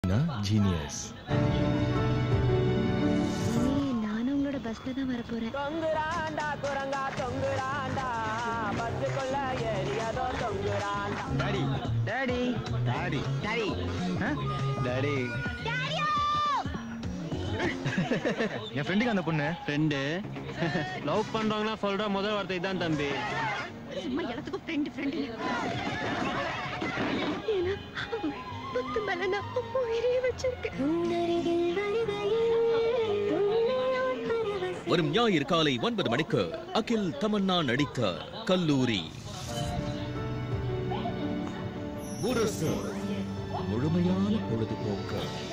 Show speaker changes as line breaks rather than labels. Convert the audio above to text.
genius
இனி நானும் உங்களோட பஸ்ல தான் வர போறேன்
தொங்குறாண்டா குரங்கா தொங்குறாண்டா பஸ்ஸுக்குள்ள ஏறியதோ தொங்குறாண்டா
daddy
daddy
daddy
daddy
daddy என் ஃப்ரெண்டுக்கு அந்த பொண்ணு
ஃப்ரெண்டு லவ் பண்றவங்கன்னா சொல்ற முதல் வார்த்தை தான் தம்பி
சும்மா எல்லாத்துக்கும் ஃப்ரெண்ட் ஃப்ரெண்ட் ஏன்னா பத்து மேல நான் உயிரே வச்சிருக்கேன்
வரும் ஞாயிறு காலை ஒன்பது மணிக்கு அகில் தமன்னா நடித்த கல்லூரி முரசு முழுமையான பொழுதுபோக்கு